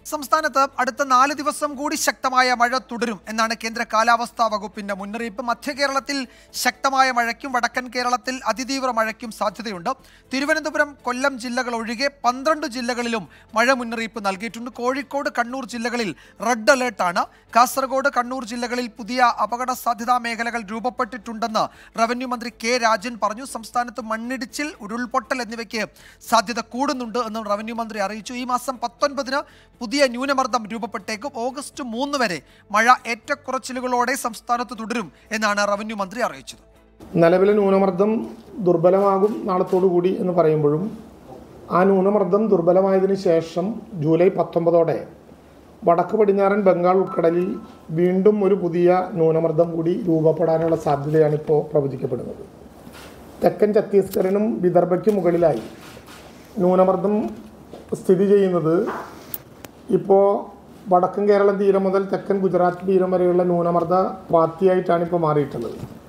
സംസ്ഥാനത്ത് അടുത്ത നാല് ദിവസം കൂടി ശക്തമായ മഴ തുടരും എന്നാണ് കേന്ദ്ര കാലാവസ്ഥാ വകുപ്പിന്റെ മുന്നറിയിപ്പ് മധ്യ കേരളത്തിൽ ശക്തമായ മഴയ്ക്കും വടക്കൻ കേരളത്തിൽ അതിതീവ്ര മഴയ്ക്കും സാധ്യതയുണ്ട് തിരുവനന്തപുരം കൊല്ലം ജില്ലകൾ ഒഴികെ പന്ത്രണ്ട് ജില്ലകളിലും മഴ മുന്നറിയിപ്പ് നൽകിയിട്ടുണ്ട് കോഴിക്കോട് കണ്ണൂർ ജില്ലകളിൽ റെഡ് അലേർട്ടാണ് കാസർഗോഡ് കണ്ണൂർ ജില്ലകളിൽ പുതിയ അപകട സാധ്യതാ മേഖലകൾ രൂപപ്പെട്ടിട്ടുണ്ടെന്ന് റവന്യൂ മന്ത്രി കെ രാജൻ പറഞ്ഞു സംസ്ഥാനത്ത് മണ്ണിടിച്ചിൽ ഉരുൾപൊട്ടൽ എന്നിവയ്ക്ക് സാധ്യത കൂടുന്നുണ്ട് എന്നും റവന്യൂ മന്ത്രി അറിയിച്ചു ഈ മാസം പത്തൊൻപതിന് പുതിയ ന്യൂനമർദ്ദം രൂപപ്പെട്ടേക്കും ഓഗസ്റ്റ് മൂന്ന് വരെ മഴ ഏറ്റക്കുറച്ചിലുകളോടെ സംസ്ഥാനത്ത് തുടരും എന്നാണ് റവന്യൂ മന്ത്രി അറിയിച്ചത് നിലവിലെ ന്യൂനമർദ്ദം ദുർബലമാകും നാളത്തോടു കൂടി എന്ന് പറയുമ്പോഴും ആ ന്യൂനമർദ്ദം ദുർബലമായതിനു ശേഷം ജൂലൈ പത്തൊമ്പതോടെ വടക്ക് പടിഞ്ഞാറൻ ബംഗാൾ ഉൾക്കടലിൽ വീണ്ടും ഒരു പുതിയ ന്യൂനമർദ്ദം കൂടി രൂപപ്പെടാനുള്ള സാധ്യതയാണ് ഇപ്പോൾ പ്രവചിക്കപ്പെടുന്നത് തെക്കൻ ഛത്തീസ്ഗഡിനും വിദർഭയ്ക്കും മുകളിലായി ന്യൂനമർദ്ദം സ്ഥിതി ചെയ്യുന്നത് ഇപ്പോൾ വടക്കൻ കേരളം തീരം മുതൽ തെക്കൻ ഗുജറാത്ത് തീരം വരെയുള്ള ന്യൂനമർദ്ദ പാത്തിയായിട്ടാണ് ഇപ്പോൾ മാറിയിട്ടുള്ളത്